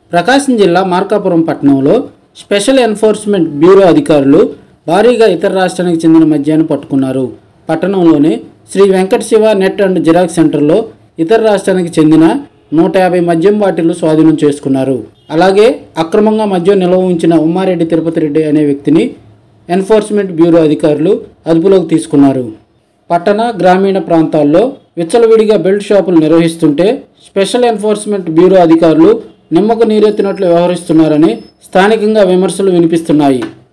ప్రకాశం జిల్లా మార్కాపురం పట్టణంలో special enforcement bureau అధికారులు భారీగా ఇతర రాష్ట్రానికి చెందిన మద్యాన్ని పట్టుకున్నారు పట్టణంలోని Sri Venkata Siva net and xerox సెంటర్లో ఇతర రాష్ట్రానికి చెందిన నూట యాభై మద్యం బాటిళ్లు స్వాధీనం చేసుకున్నారు అలాగే అక్రమంగా మద్యం నిల్వ ఉంచిన ఉమ్మారెడ్డి తిరుపతి రెడ్డి అనే వ్యక్తిని ఎన్ఫోర్స్మెంట్ బ్యూరో అధికారులు అదుపులోకి తీసుకున్నారు పట్టణ గ్రామీణ ప్రాంతాల్లో విచ్చలవిడిగా బెల్ట్ షాపులు నిర్వహిస్తుంటే స్పెషల్ ఎన్ఫోర్స్మెంట్ బ్యూరో అధికారులు నిమ్మకు నీరెత్తినట్లు వ్యవహరిస్తున్నారని స్థానికంగా విమర్శలు వినిపిస్తున్నాయి